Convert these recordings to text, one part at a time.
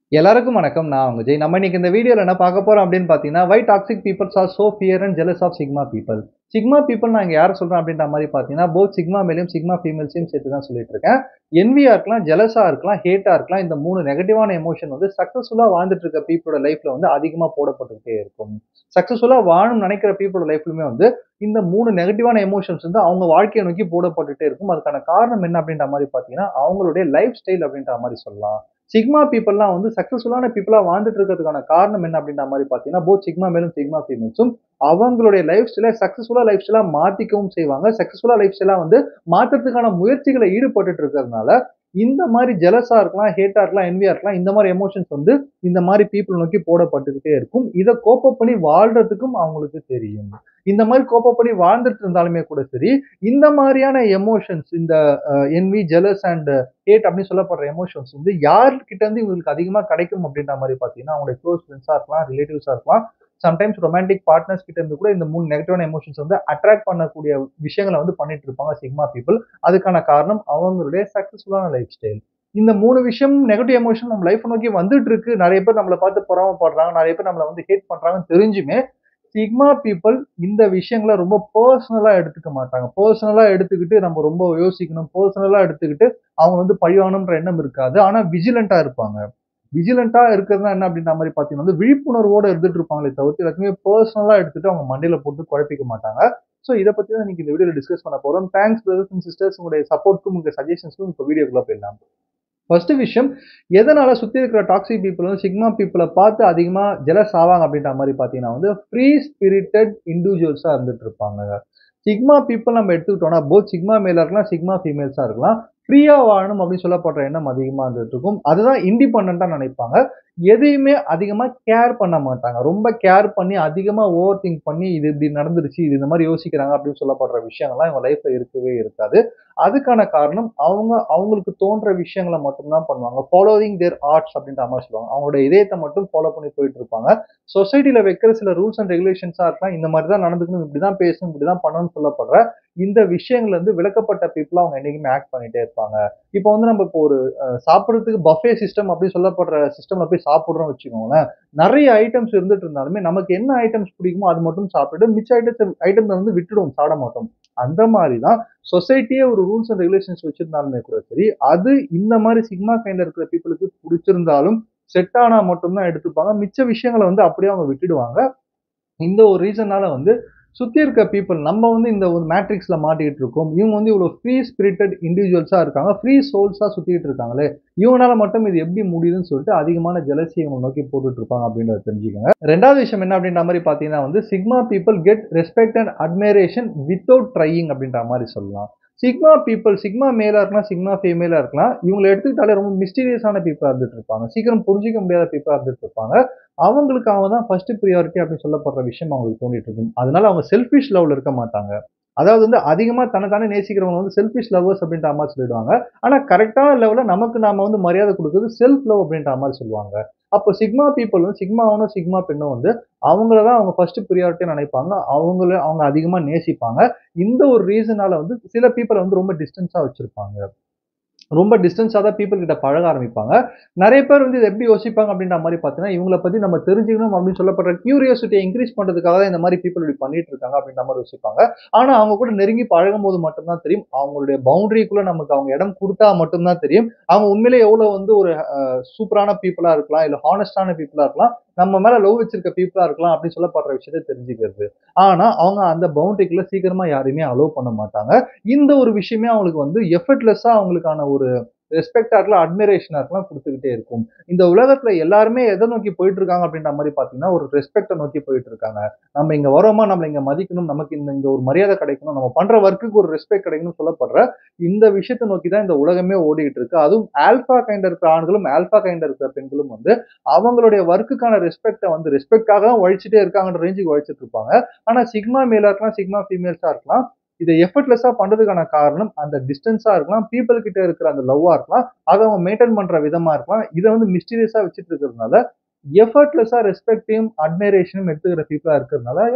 எல்லாருக்கும் வணக்கம் நான் உங்க ஜெய் நம்ம இன்னைக்கு இந்த வீடியோல என்ன பார்க்க போறோம் அப்படின்னு பார்த்தீங்கன்னா why toxic peoples are so fear and jealous of sigma people sigma people நான் இங்க யார் சொல்றேன் அப்படின்ற மாதிரி பார்த்தீங்கன்னா போத் சிக்மா மேலையும் சிக்மா ஃபீமேல்ஸையும் சேர்த்து தான் சொல்லிட்டு இருக்கேன் என்வியா இருக்கலாம் ஜெலஸா இருக்கலாம் ஹேட்டா இருக்கலாம் இந்த மூணு நெகட்டிவான எமோஷன் வந்து சக்சஸ்ஃபுல்லா வாழ்ந்துட்டு இருக்க பீப்புளோட லைஃப்ல வந்து அதிகமா போடப்பட்டுக்கிட்டே இருக்கும் சக்சஸ்ஃபுல்லா வாழணும்னு நினைக்கிற பீப்புளோட லைஃப்லுமே வந்து இந்த மூணு நெகட்டிவான எமோஷன்ஸ் வந்து அவங்க வாழ்க்கையை நோக்கி போடப்பட்டுட்டே இருக்கும் அதுக்கான காரணம் என்ன அப்படின்ற மாதிரி பார்த்தீங்கன்னா அவங்களுடைய லைஃப் ஸ்டைல் அப்படின்ற மாதிரி சொல்லலாம் சிக்மா பீப்புள்லாம் வந்து சக்ஸஸ்ஃபுல்லான பீப்புளாக வாழ்ந்துட்டு இருக்கிறதுக்கான காரணம் என்ன அப்படின்ற மாதிரி பார்த்தீங்கன்னா போத் சிக்மா மேலும் சிக்மா ஃபீமேல்ஸும் அவங்களுடைய லைஃப் ஸ்டைலை சக்ஸஸ்ஃபுல்லாக லைஃப் ஸ்டைலாக மாற்றிக்கவும் செய்வாங்க சக்ஸஸ்ஃபுல்லாக லைஃப் ஸ்டைலாக வந்து மாற்றத்துக்கான முயற்சிகளை ஈடுபட்டுட்டு இருக்கிறதுனால இந்த மாதிரி ஜெலஸா இருக்கலாம் ஹேட்டா இருக்கலாம் என்வியா இருக்கலாம் இந்த மாதிரி எமோஷன்ஸ் வந்து இந்த மாதிரி பீப்புள் நோக்கி போடப்பட்டுக்கிட்டே இருக்கும் இதை கோப்பப் பண்ணி வாழ்றதுக்கும் அவங்களுக்கு தெரியும் இந்த மாதிரி கோப்பப் பண்ணி வாழ்ந்துட்டு இருந்தாலுமே கூட சரி இந்த மாதிரியான எமோஷன்ஸ் இந்த என்வி ஜெலஸ் அண்ட் ஹேட் அப்படின்னு சொல்லப்படுற எமோஷன்ஸ் வந்து யார்கிட்ட இருந்து இவங்களுக்கு அதிகமாக கிடைக்கும் அப்படின்ற மாதிரி பார்த்தீங்கன்னா அவங்களுடைய க்ளோஸ் ஃப்ரெண்ட்ஸாக இருக்கலாம் ரிலேட்டிவ்ஸாக இருக்கலாம் சம்டைம்ஸ் ரொமான்டிக் பார்ட்னர்ஸ் கிட்ட இருந்து கூட இந்த மூணு நெகட்டிவான எமோஷன்ஸ் வந்து அட்ராக்ட் பண்ணக்கூடிய விஷயங்களை வந்து பண்ணிட்டு இருப்பாங்க சிக்மா பீப்புள் அதுக்கான காரணம் அவங்களுடைய சக்சஸ்ஃபுல்லான லைஃப் ஸ்டைல் இந்த மூணு விஷயம் நெகட்டிவ் எமோஷன் நம்ம லைஃப் நோக்கி வந்துட்டு இருக்கு நிறைய பேர் நம்மளை பார்த்து பொறாமப்படுறாங்க நிறைய பேர் நம்மளை வந்து ஹேட் பண்றாங்கன்னு தெரிஞ்சுமே சிக்மா பீப்புள் இந்த விஷயங்களை ரொம்ப பர்சனலா எடுத்துக்க மாட்டாங்க பர்சனலா எடுத்துக்கிட்டு நம்ம ரொம்ப யோசிக்கணும் பர்சனலா எடுத்துக்கிட்டு அவங்க வந்து பழிவானுன்ற எண்ணம் இருக்காது ஆனா விஜிலண்டா இருப்பாங்க விஜிலண்டா இருக்கிறதுனா என்ன அப்படின்ற மாதிரி பார்த்தீங்கன்னா வந்து விழிப்புணர்வோட இருந்துட்டு இருப்பாங்களே தவிர்த்து எல்லாத்தையுமே பர்சனலா எடுத்துட்டு அவங்க மண்டையில போட்டு குழப்பிக்க மாட்டாங்க ஸோ இதை பத்தி தான் இன்னைக்கு இந்த வீடியோல டிஸ்கஸ் பண்ண போறோம் தேங்க்ஸ் பிரதர்ஸ் அண்ட் சிஸ்டர்ஸ் உங்களுடைய சப்போர்ட்க்கும் உங்க சஜஷன்ஸ்க்கும் இப்போ வீடியோக்குள்ள போயிடலாம் ஃபர்ஸ்ட் விஷயம் எதனால சுத்தி இருக்கிற டாக்ஸிக் பீப்புள் வந்து சிக்மா பீப்புளை பார்த்து அதிகமா ஜெலஸ் ஆவாங்க அப்படின்ற மாதிரி பார்த்தீங்கன்னா வந்து ஃப்ரீ ஸ்பிரிட்டட் இண்டிவிஜுவல்ஸா இருந்துட்டு இருப்பாங்க சிக்மா பீப்புள் நம்ம எடுத்துக்கிட்டோம்னா போத் சிக்மா மேல இருக்கலாம் சிக்மா ஃபீமேல்ஸா இருக்கலாம் ஃப்ரீயா வாழணும் அப்படின்னு சொல்லப்படுற எண்ணம் அதிகமா இருந்துட்டு இருக்கும் அதுதான் இண்டிபெண்டா நினைப்பாங்க எதையுமே அதிகமா கேர் பண்ண மாட்டாங்க ரொம்ப கேர் பண்ணி அதிகமா ஓவர் திங்க் பண்ணி இது இப்படி நடந்துருச்சு இது இந்த மாதிரி யோசிக்கிறாங்க அப்படின்னு சொல்லப்படுற விஷயங்கள்லாம் இவங்க லைஃப்ல இருக்கவே இருக்காது அதுக்கான காரணம் அவங்க அவங்களுக்கு தோன்ற விஷயங்களை மட்டும்தான் பண்ணுவாங்க ஃபாலோவிங் தேர் ஆர்ட்ஸ் அப்படின்ற மாதிரி சொல்லுவாங்க அவங்களோட இதயத்தை மட்டும் ஃபாலோ பண்ணி போயிட்டு இருப்பாங்க சொசைட்டில வைக்கிற சில ரூல்ஸ் அண்ட் ரெகுலேஷன்ஸா இருக்கலாம் இந்த மாதிரி தான் நடந்துக்கணும் இப்படிதான் பேசணும் இப்படிதான் பண்ணணும்னு சொல்லப்படுற இந்த விஷயங்கள் வந்து விளக்கப்பட்ட பீப்புளா அவங்க என்னைக்குமே ஆக்ட் பண்ணிட்டே இருப்பாங்க இப்போ வந்து நம்ம இப்போ ஒரு சாப்பிட்றதுக்கு பஃபே சிஸ்டம் அப்படின்னு சொல்லப்படுற சிஸ்டம்ல போய் சாப்பிட்றோம் வச்சுக்கோங்களேன் நிறைய ஐட்டம்ஸ் இருந்துட்டு இருந்தாலுமே நமக்கு என்ன ஐட்டம்ஸ் பிடிக்குமோ அது மட்டும் சாப்பிட்டுட்டு மிச்ச ஐட்டத்தை ஐட்டத்தை வந்து விட்டுடுவோம் சாப்பிட மாட்டோம் அந்த மாதிரி தான் சொசைட்டியே ஒரு ரூல்ஸ் அண்ட் ரெகுலேஷன்ஸ் வச்சிருந்தாலுமே கூட சரி அது இந்த மாதிரி சிக்மா கைண்ட்ல இருக்கிற பீப்புளுக்கு பிடிச்சிருந்தாலும் செட் ஆனா மட்டும்தான் எடுத்துப்பாங்க மிச்ச விஷயங்களை வந்து அப்படியே அவங்க விட்டுடுவாங்க இந்த ஒரு ரீசனால வந்து சுற்றி இருக்க பீப்புள் நம்ம வந்து இந்த ஒரு மேட்ரிக்ஸில் மாட்டிக்கிட்டு இருக்கோம் இவங்க வந்து இவ்வளோ ஃப்ரீ ஸ்பிரிட்டட் இண்டிவிஜுவல்ஸாக இருக்காங்க ஃப்ரீ சோல்ஸாக சுற்றிக்கிட்டு இருக்காங்களே இவங்களால மட்டும் இது எப்படி முடியுதுன்னு சொல்லிட்டு அதிகமான ஜலசி இவங்க நோக்கி போட்டுட்டு இருப்பாங்க அப்படின்றத தெரிஞ்சுக்கோங்க ரெண்டாவது விஷயம் என்ன அப்படின்ற மாதிரி பார்த்தீங்கன்னா வந்து sigma people get respect and admiration without trying அப்படின்ற மாதிரி சொல்லலாம் சிக்மா பீப்புள் சிக்மா மேலாக இருக்கலாம் சிக்மா ஃபீமேலாக இருக்கலாம் இவங்களை எடுத்துக்கிட்டாலே ரொம்ப மிஸ்டீரியஸான பீப்புளாக இருந்துட்டு இருப்பாங்க சீக்கிரம் புரிஞ்சிக்க முடியாத பீப்புளாக இருந்துட்டு இருப்பாங்க அவங்களுக்கு அவங்க தான் ஃபர்ஸ்ட் ப்ரியாரிட்டி அப்படின்னு சொல்லப்படுற விஷயம் அவங்களுக்கு தோண்டிட்டு இருக்கும் அதனால அவங்க செல்ஃபிஷ் லெவலில் இருக்க மாட்டாங்க அதாவது வந்து அதிகமாக தனத்தானே நேசிக்கிறவங்க வந்து செல்ஃபிஷ் லவ்வர்ஸ் அப்படின்ற மாதிரி சொல்லிடுவாங்க ஆனால் கரெக்டான லெவலில் நமக்கு நாம வந்து மரியாதை கொடுக்குறது செல்ஃப் லவ் அப்படின்ற மாதிரி சொல்லுவாங்க அப்போ சிக்மா பீப்புள் வந்து சிக்மாவனும் சிக்மா பெண்ணும் வந்து அவங்கள தான் அவங்க ஃபர்ஸ்ட் ப்ரியாரிட்டியாக நினைப்பாங்க அவங்கள அவங்க அதிகமாக நேசிப்பாங்க இந்த ஒரு ரீசனால வந்து சில பீப்புளை வந்து ரொம்ப டிஸ்டன்ஸாக வச்சிருப்பாங்க ரொம்ப டிஸ்டன்ஸாக தான் பீப்புள் கிட்ட பழக ஆரம்பிப்பாங்க நிறைய பேர் வந்து இதை எப்படி யோசிப்பாங்க அப்படின்ற மாதிரி பார்த்தீங்கன்னா இவங்களை பற்றி நம்ம தெரிஞ்சுக்கணும் அப்படின்னு சொல்லப்படுற கியூரியாசிட்டியை இன்க்ரீஸ் பண்ணுறதுக்காக தான் இந்த மாதிரி பீப்புள் இப்படி பண்ணிட்டு இருக்காங்க அப்படின்ற மாதிரி யோசிப்பாங்க ஆனால் அவங்க கூட நெருங்கி பழகும் போது மட்டும்தான் தெரியும் அவங்களுடைய பவுண்டரிக்குள்ளே நமக்கு அவங்க இடம் கொடுத்தா மட்டும்தான் தெரியும் அவங்க உண்மையிலே எவ்வளோ வந்து ஒரு சூப்பரான பீப்புளாக இருக்கலாம் இல்லை ஹானஸ்டான பீப்புளாக இருக்கலாம் நம்ம மேல லவ் வச்சிருக்க பீப்புளா இருக்கலாம் அப்படின்னு சொல்லப்படுற விஷயத்தை தெரிஞ்சுக்கிறது ஆனா அவங்க அந்த பவுண்டரிக்குள்ள சீக்கிரமா யாரையுமே அலோவ் பண்ண மாட்டாங்க இந்த ஒரு விஷயமே அவங்களுக்கு வந்து எஃபர்ட்லெஸ்ஸா அவங்களுக்கான ஒரு ரெஸ்பெக்டா இருக்கலாம் அட்மிரேஷனா இருக்கலாம் கொடுத்துக்கிட்டே இருக்கும் இந்த உலகத்துல எல்லாருமே எதை நோக்கி போயிட்டு இருக்காங்க அப்படின்ற மாதிரி பாத்தீங்கன்னா ஒரு ரெஸ்பெக்டை நோக்கி போயிட்டு இருக்காங்க நம்ம இங்க வரோமா நம்மள இங்க மதிக்கணும் நமக்கு இந்த இங்க ஒரு மரியாதை கிடைக்கணும் நம்ம பண்ற ஒர்க்குக்கு ஒரு ரெஸ்பெக்ட் கிடைக்கணும்னு சொல்லப்படுற இந்த விஷயத்தை நோக்கி தான் இந்த உலகமே ஓடிட்டு இருக்கு அதுவும் ஆல்பா கைண்ட் இருக்கிற ஆண்களும் ஆல்பா கைண்ட் இருக்கிற பெண்களும் வந்து அவங்களுடைய ஒர்க்குக்கான ரெஸ்பெக்டை வந்து ரெஸ்பெக்டாக தான் உழைச்சிட்டே இருக்காங்கன்ற ரேஞ்சுக்கு உழைச்சிட்டு இருப்பாங்க ஆனா சிக்மா மேலா இருக்கலாம் சிக்மா ஃபீமேல்ஸா இருக்கலாம் இதை எஃபர்ட்லெஸ்ஸாக பண்ணுறதுக்கான காரணம் அந்த டிஸ்டன்ஸாக இருக்கலாம் பீப்புள் கிட்ட இருக்கிற அந்த லவ்வாக இருக்கலாம் அதை அவங்க மெயின்டைன் பண்ணுற விதமாக இருக்கலாம் இதை வந்து மிஸ்டீரியஸாக வச்சுட்டு இருக்கிறதுனால எஃபர்ட்லெஸ்ஸாக ரெஸ்பெக்டையும் அட்மைரேஷனும் எடுத்துக்கிற பீப்புளாக இருக்கிறதுனால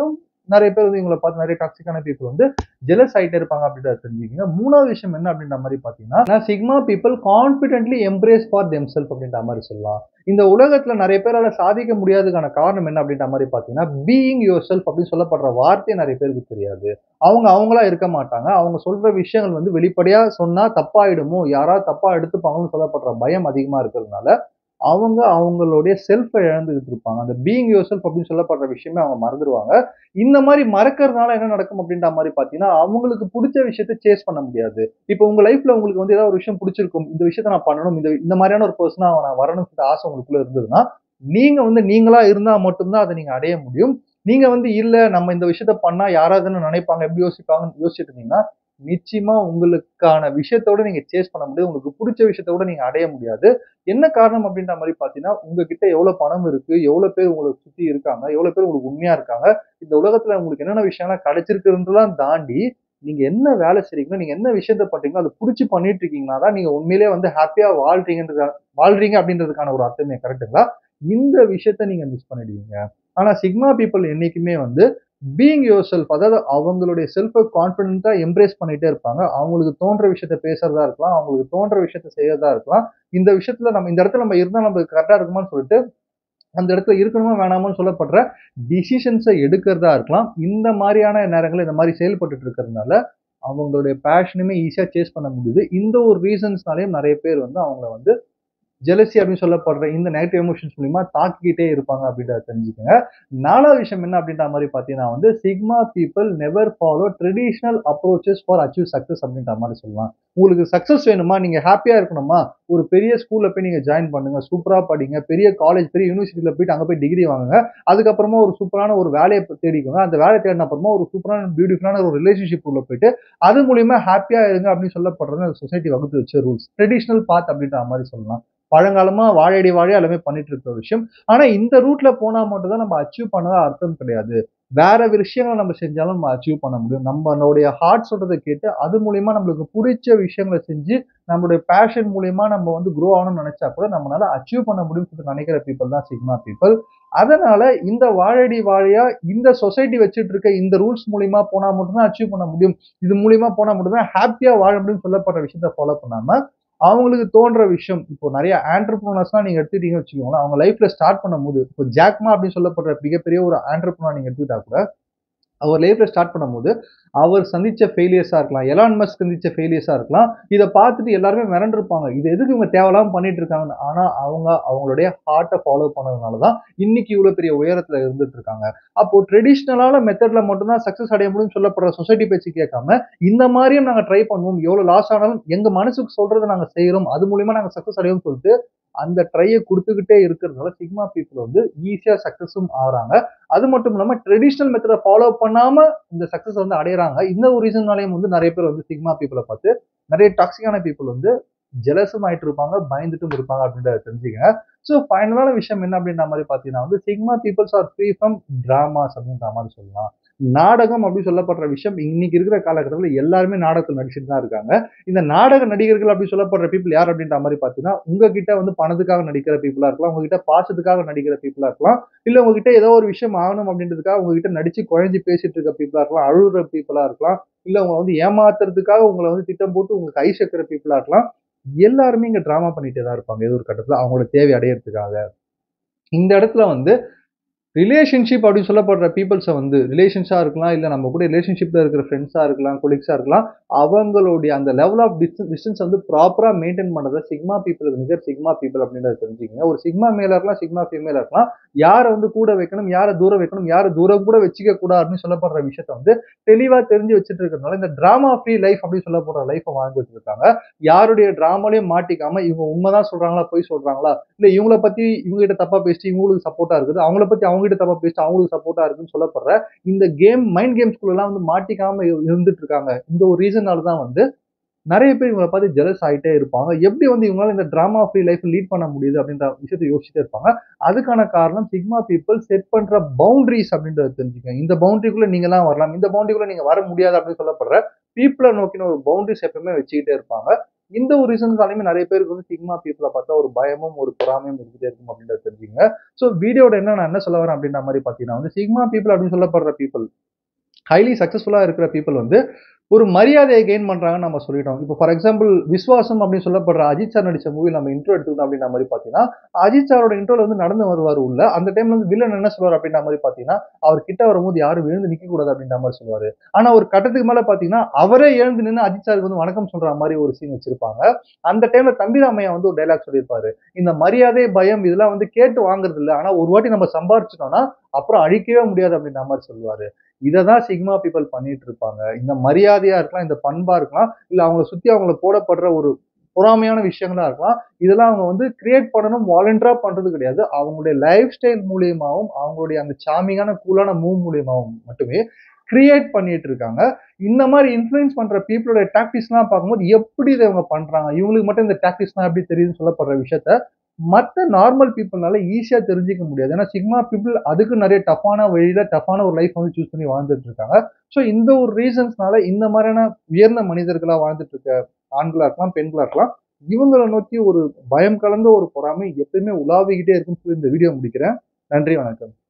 நிறைய பேர் வந்து இவங்களை பார்த்து நிறைய டாக்ஸிக்கான பீப்புள் வந்து ஜெலஸ் ஆகிட்டே இருப்பாங்க அப்படின்றத தெரிஞ்சுக்கங்க மூணாவது விஷயம் என்ன அப்படின்ற மாதிரி பார்த்தீங்கன்னா sigma people confidently embrace for them self அப்படின்ற மாதிரி சொல்லலாம் இந்த உலகத்துல நிறைய பேரால சாதிக்க முடியாததுக்கான காரணம் என்ன அப்படின்ற மாதிரி பார்த்தீங்கன்னா பீயிங் யுவர் செல்ஃப் அப்படின்னு சொல்லப்படுற வார்த்தை நிறைய பேருக்கு தெரியாது அவங்க அவங்களா இருக்க மாட்டாங்க அவங்க சொல்ற விஷயங்கள் வந்து வெளிப்படையா சொன்னா தப்பாயிடுமோ யாராவது தப்பா எடுத்துப்பாங்கன்னு சொல்லப்படுற பயம் அதிகமா இருக்கிறதுனால அவங்க அவங்களுடைய செல்ஃபை இழந்துகிட்டு இருப்பாங்க அந்த பீயிங் யுவர் செல்ஃப் அப்படின்னு சொல்லப்படுற விஷயமே அவங்க மறந்துடுவாங்க இந்த மாதிரி மறக்கறதுனால என்ன நடக்கும் அப்படின்ற மாதிரி பார்த்தீங்கன்னா அவங்களுக்கு பிடிச்ச விஷயத்த சேஸ் பண்ண முடியாது இப்போ உங்க லைஃப்ல உங்களுக்கு வந்து ஏதாவது ஒரு விஷயம் பிடிச்சிருக்கும் இந்த விஷயத்த நான் பண்ணணும் இந்த இந்த மாதிரியான ஒரு பர்சனா நான் வரணும் ஆசை உங்களுக்குள்ள இருந்ததுன்னா நீங்க வந்து நீங்களா இருந்தா மட்டும்தான் அதை நீங்க அடைய முடியும் நீங்க வந்து இல்ல நம்ம இந்த விஷயத்த பண்ணா யாராவதுன்னு நினைப்பாங்க எப்படி யோசிப்பாங்கன்னு யோசிச்சுட்டு இருந்தீங்கன்னா நிச்சயமா உங்களுக்கான விஷயத்தோட நீங்க சேஸ் பண்ண முடியாது உங்களுக்கு பிடிச்ச விஷயத்தோட நீங்க அடைய முடியாது என்ன காரணம் அப்படின்ற மாதிரி பாத்தீங்கன்னா உங்ககிட்ட எவ்வளவு பணம் இருக்கு எவ்வளவு பேர் உங்களை சுத்தி இருக்காங்க எவ்வளவு பேர் உங்களுக்கு உண்மையா இருக்காங்க இந்த உலகத்துல உங்களுக்கு என்னென்ன விஷயம்லாம் கிடைச்சிருக்குன்றதெல்லாம் தாண்டி நீங்க என்ன வேலை செய்றீங்களோ நீங்க என்ன விஷயத்த பண்றீங்களோ அதை பிடிச்சி பண்ணிட்டு இருக்கீங்கன்னா தான் நீங்க உண்மையிலேயே வந்து ஹாப்பியா வாழ்றீங்கன்றது வாழ்றீங்க அப்படின்றதுக்கான ஒரு அர்த்தமே கரெக்டுங்களா இந்த விஷயத்த நீங்க மிஸ் பண்ணிடுவீங்க ஆனா சிக்மா பீப்புள் என்னைக்குமே வந்து பீயிங் யுவர் செல்ஃப் அதாவது அவங்களுடைய செல்ஃபை கான்ஃபிடென்ட்டா எம்ப்ரேஸ் பண்ணிட்டே இருப்பாங்க அவங்களுக்கு தோன்ற விஷயத்த பேசுறதா இருக்கலாம் அவங்களுக்கு தோன்ற விஷயத்த செய்யறதா இருக்கலாம் இந்த விஷயத்துல நம்ம இந்த இடத்துல நம்ம இருந்தா நம்மளுக்கு கரெக்டா இருக்குமான்னு சொல்லிட்டு அந்த இடத்துல இருக்கணுமா வேணாமான்னு சொல்லப்படுற டிசிஷன்ஸை எடுக்கிறதா இருக்கலாம் இந்த மாதிரியான நேரங்கள் இந்த மாதிரி செயல்பட்டு இருக்கிறதுனால அவங்களுடைய பேஷனுமே ஈஸியாக சேஸ் பண்ண முடியுது இந்த ஒரு ரீசன்ஸ்னாலேயும் நிறைய பேர் வந்து அவங்கள வந்து ஜெலசி அப்படின்னு சொல்லப்படுற இந்த நெகட்டிவ் எமோஷன்ஸ் மூலியமா தாக்கிக்கிட்டே இருப்பாங்க அப்படின்றத தெரிஞ்சுக்கோங்க நாலாவது விஷயம் என்ன அப்படின்ற மாதிரி பார்த்தீங்கன்னா வந்து sigma people never follow traditional approaches for achieve success அப்படின்ற மாதிரி சொல்லலாம் உங்களுக்கு சக்ஸஸ் வேணுமா நீங்க ஹாப்பியா இருக்கணுமா ஒரு பெரிய ஸ்கூல்ல போய் நீங்க ஜாயின் பண்ணுங்க சூப்பரா படிங்க பெரிய காலேஜ் பெரிய யூனிவர்சிட்டியில போயிட்டு அங்க போய் டிகிரி வாங்குங்க அதுக்கப்புறமா ஒரு சூப்பரான ஒரு வேலையை தேடிக்கோங்க அந்த வேலையை தேடின அப்புறமா ஒரு சூப்பரான பியூட்டிஃபுல்லான ஒரு ரிலேஷன்ஷிப் உள்ள போயிட்டு அது மூலியமா ஹாப்பியா இருங்க அப்படின்னு சொல்லப்படுறது சொசைட்டி வகுத்து வச்ச ரூல்ஸ் ட்ரெடிஷ்னல் பாத் அப்படின்ற மாதிரி சொல்லலாம் பழங்காலமா வாழையடி வாழையா எல்லாமே பண்ணிட்டு இருக்கிற விஷயம் ஆனா இந்த ரூட்ல போனா மட்டும் தான் நம்ம அச்சீவ் பண்ணதா அர்த்தம் கிடையாது வேற விஷயங்களை நம்ம செஞ்சாலும் நம்ம அச்சீவ் பண்ண முடியும் நம்மளுடைய ஹார்ட் சொல்றதை கேட்டு அது மூலியமா நம்மளுக்கு பிடிச்ச விஷயங்களை செஞ்சு நம்மளுடைய பேஷன் மூலியமா நம்ம வந்து க்ரோ ஆகணும்னு நினைச்சா கூட நம்மளால அச்சீவ் பண்ண முடியும்னு சொல்லி நினைக்கிற பீப்புள் தான் சிக்மா பீப்புள் அதனால இந்த வாழடி வாழையா இந்த சொசைட்டி வச்சுட்டு இருக்க இந்த ரூல்ஸ் மூலியமா போனா மட்டும்தான் அச்சீவ் பண்ண முடியும் இது மூலியமா போனா மட்டும்தான் ஹாப்பியா வாழ முடியும்னு சொல்லப்படுற விஷயத்த ஃபாலோ பண்ணாம அவங்களுக்கு தோன்ற விஷயம் இப்போ நிறைய ஆண்டர்பிரினர்ஸ்லாம் நீங்க எடுத்துட்டீங்கன்னு வச்சுக்கோங்களேன் அவங்க லைஃப்ல ஸ்டார்ட் பண்ணும்போது இப்போ ஜாக்மா அப்படின்னு சொல்லப்படுற மிகப்பெரிய ஒரு ஆண்டர்பிரினர் நீங்க எடுத்துக்கிட்டா கூட அவர் லைஃப்ல ஸ்டார்ட் பண்ணும்போது அவர் சந்திச்ச ஃபெயிலியர்ஸா இருக்கலாம் எலான் மஸ்க் சந்திச்ச ஃபெயிலியர்ஸா இருக்கலாம் இதை பார்த்துட்டு எல்லாருமே மிரண்டிருப்பாங்க இது எதுக்கு இவங்க தேவையில்லாம பண்ணிட்டு இருக்காங்கன்னு ஆனா அவங்க அவங்களுடைய ஹார்ட்டை ஃபாலோ பண்ணதுனால தான் இன்னைக்கு இவ்வளவு பெரிய உயரத்துல இருந்துட்டு இருக்காங்க அப்போ ட்ரெடிஷ்னலான மெத்தட்ல மட்டும்தான் சக்சஸ் அடைய முடியும்னு சொல்லப்படுற சொசைட்டி பேச்சு கேட்காம இந்த மாதிரியும் நாங்க ட்ரை பண்ணுவோம் எவ்வளவு லாஸ் ஆனாலும் எங்க மனசுக்கு சொல்றதை நாங்க செய்யறோம் அது மூலியமா நாங்க சக்சஸ் அடையும் சொல்லிட்டு அந்த ட்ரையை கொடுத்துக்கிட்டே இருக்கிறதுனால சிக்மா பீப்புள் வந்து ஈஸியா சக்சஸும் ஆகிறாங்க அது மட்டும் இல்லாம ட்ரெடிஷ்னல் மெத்தடை ஃபாலோ பண்ணாம இந்த சக்சஸ் வந்து அடையறாங்க இந்த ஒரு ரீசன்னாலையும் வந்து நிறைய பேர் வந்து சிக்மா பீப்புளை பார்த்து நிறைய டாக்ஸிக்கான பீப்புள் வந்து ஜெலஸும் ஆயிட்டு இருப்பாங்க பயந்துட்டும் இருப்பாங்க அப்படின்றத தெரிஞ்சுங்க ஸோ ஃபைனலான விஷயம் என்ன அப்படின்ற மாதிரி பார்த்தீங்கன்னா வந்து sigma peoples are free from dramas அப்படின்ற மாதிரி சொல்லலாம் நாடகம் அப்படின்னு சொல்லப்படுற விஷயம் இன்னைக்கு இருக்கிற காலகட்டத்தில் எல்லாருமே நாடகத்தில் நடிச்சுட்டு தான் இருக்காங்க இந்த நாடக நடிகர்கள் அப்படி சொல்லப்படுற பீப்புள் யார் அப்படின்ற மாதிரி பார்த்தீங்கன்னா உங்ககிட்ட வந்து பணத்துக்காக நடிக்கிற பீப்புளா இருக்கலாம் உங்ககிட்ட பாசத்துக்காக நடிக்கிற பீப்புளா இருக்கலாம் இல்ல உங்ககிட்ட ஏதோ ஒரு விஷயம் ஆகணும் அப்படின்றதுக்காக உங்ககிட்ட நடிச்சு குழஞ்சி பேசிட்டு இருக்க பீப்புளா இருக்கலாம் அழுகுற பீப்புளா இருக்கலாம் இல்ல உங்களை வந்து ஏமாத்துறதுக்காக உங்களை வந்து திட்டம் போட்டு உங்களுக்கு கை சேர்க்கிற பீப்புளா இருக்கலாம் எல்லாருமே இங்க டிராமா பண்ணிட்டே தான் இருப்பாங்க ஏதோ ஒரு கட்டத்துல அவங்களோட தேவை அடையிறதுக்காக இந்த இடத்துல வந்து ரிலேஷன்ஷிப் அப்படின்னு சொல்லப்படுற பீப்புள்ஸை வந்து ரிலேஷன்ஸாக இருக்கலாம் இல்லை நம்ம கூட ரிலேஷன்ஷிப்பில் இருக்கிற ஃப்ரெண்ட்ஸாக இருக்கலாம் கொலிக்ஸாக இருக்கலாம் அவங்களுடைய அந்த லெவல் ஆஃப் டிஸ்டன்ஸ் டிஸ்டன்ஸ் வந்து ப்ராப்பராக மெயின்டைன் பண்ணுறத சிக்மா பீப்புளுக்கு நிகர் சிக்மா பீப்புள் அப்படின்றத தெரிஞ்சுக்கங்க ஒரு சிக்மா மேல இருக்கலாம் சிக்மா ஃபீமேல இருக்கலாம் யாரை வந்து கூட வைக்கணும் யாரை தூரம் வைக்கணும் யாரை தூரம் கூட வச்சுக்க கூடாதுன்னு சொல்லப்படுற விஷயத்த வந்து தெளிவாக தெரிஞ்சு வச்சுட்டு இருக்கிறதுனால இந்த ட்ராமா ஃப்ரீ லைஃப் அப்படின்னு சொல்லப்படுற லைஃப்பை வாழ்ந்துட்டு இருக்காங்க யாருடைய ட்ராமாலையும் மாட்டிக்காம இவங்க உண்மைதான் சொல்றாங்களா பொய் சொல்றாங்களா இல்லை இவங்கள பத்தி இவங்க கிட்ட தப்பா பேசிட்டு இவங்களுக்கு சப்போர்ட்டா இருக்குது அவங்கள பத்தி அவங்க கிட்ட தப்பா பேசிட்டு அவங்களுக்கு சப்போர்ட்டா இருக்குன்னு சொல்லப்படுற இந்த கேம் மைண்ட் கேம்ஸ்குள்ள எல்லாம் வந்து மாட்டிக்காம இரு- இருந்துட்டு இருக்காங்க இந்த ஒரு ரீசனால தான் வந்து நிறைய பேர் இவங்களை பார்த்து ஜெலஸ் ஆகிட்டே இருப்பாங்க எப்படி வந்து இவங்களால இந்த ட்ராமா ஃப்ரீ லைஃப் லீட் பண்ண முடியுது அப்படின்ற விஷயத்தை யோசிச்சுட்டே இருப்பாங்க அதுக்கான காரணம் சிக்மா பீப்புள் செட் பண்ற பவுண்டரிஸ் அப்படின்றத தெரிஞ்சுக்கங்க இந்த பவுண்டரிக்குள்ள நீங்கலாம் வரலாம் இந்த பவுண்டரிக்குள்ள நீங்க வர முடியாது அப்படின்னு சொல்லப்படுற பீப்புளை நோக்கின ஒரு பவுண்டரிஸ் எப்பவுமே வச்சுக்கிட்டே இருப்பாங்க இந்த ஒரு ரீசன்ஸாலுமே நிறைய பேருக்கு வந்து சிக்மா பீப்புளை பார்த்தா ஒரு பயமும் ஒரு பொறாமையும் இருந்துட்டே இருக்கும் அப்படின்றத தெரிஞ்சுங்க ஸோ வீடியோட என்ன நான் என்ன சொல்ல வரேன் அப்படின்ற மாதிரி பார்த்தீங்கன்னா வந்து சிக்மா பீப்புள் அப்படின்னு சொல்லப்படுற பீப்புள் ஹைலி சக்ஸஸ்ஃபுல்லாக இருக்கிற பீப்புள் வந்து ஒரு மரியாதையை கெயின் பண்றாங்கன்னு நம்ம சொல்லிட்டோம் இப்போ ஃபார் எக்ஸாம்பிள் விஸ்வாசம் அப்படின்னு சொல்லப்படுற அஜித் சார் நடிச்ச மூவி நம்ம இன்ட்ரோ எடுத்துக்கிட்டோம் அப்படின்ற மாதிரி பார்த்தீங்கன்னா அஜித் சாரோட இன்ட்ரோல வந்து நடந்து வருவார் உள்ள அந்த டைம்ல வந்து வில்லன் என்ன சொல்லுவார் அப்படின்ற மாதிரி பார்த்தீங்கன்னா அவர் கிட்ட வரும்போது யாரும் விழுந்து நிக்க கூடாது அப்படின்ற மாதிரி சொல்லுவாரு ஆனா ஒரு கட்டத்துக்கு மேல பார்த்தீங்கன்னா அவரே எழுந்து நின்று அஜித் சாருக்கு வந்து வணக்கம் சொல்ற மாதிரி ஒரு சீன் வச்சிருப்பாங்க அந்த டைம்ல தம்பிராமையா வந்து ஒரு டைலாக் சொல்லியிருப்பாரு இந்த மரியாதை பயம் இதெல்லாம் வந்து கேட்டு வாங்குறது இல்லை ஆனா ஒரு வாட்டி நம்ம சம்பாரிச்சிட்டோம்னா அப்புறம் அழிக்கவே முடியாது அப்படின்ற மாதிரி சொல்லுவாரு இதை தான் சிக்மா பீப்புள் பண்ணிட்டு இருப்பாங்க இந்த மரியாதையா இருக்கலாம் இந்த பண்பா இருக்கலாம் இல்ல அவங்கள சுத்தி அவங்கள போடப்படுற ஒரு பொறாமையான விஷயங்களா இருக்கலாம் இதெல்லாம் அவங்க வந்து கிரியேட் பண்ணணும் வாலண்டியரா பண்றது கிடையாது அவங்களுடைய லைஃப் ஸ்டைல் மூலியமாவும் அவங்களுடைய அந்த சாமிங்கான கூலான மூவ் மூலியமாவும் மட்டுமே கிரியேட் பண்ணிட்டு இருக்காங்க இந்த மாதிரி இன்ஃப்ளூயன்ஸ் பண்ற பீப்புளோட டாக்டிஸ்லாம் பார்க்கும்போது எப்படி இதை இவங்க பண்றாங்க இவங்களுக்கு மட்டும் இந்த டாக்டிஸ்லாம் எப்படி தெரியுதுன்னு சொல்லப்படுற விஷயத்த மற்ற நார்மல் பீப்புள்னால ஈஸியா தெரிஞ்சுக்க முடியாது ஏன்னா சிக்மா பீப்புள் அதுக்கு நிறைய டஃப்பான வழியில டஃப்பான ஒரு லைஃப் வந்து சூஸ் பண்ணி வாழ்ந்துட்டு இருக்காங்க ஸோ இந்த ஒரு ரீசன்ஸ்னால இந்த மாதிரியான உயர்ந்த மனிதர்களா வாழ்ந்துட்டு இருக்க ஆண்களா இருக்கலாம் பெண்களா இருக்கலாம் இவங்களை நோக்கி ஒரு பயம் கலந்த ஒரு பொறாமை எப்பயுமே உலாவிக்கிட்டே இருக்குன்னு சொல்லி இந்த வீடியோ முடிக்கிறேன் நன்றி வணக்கம்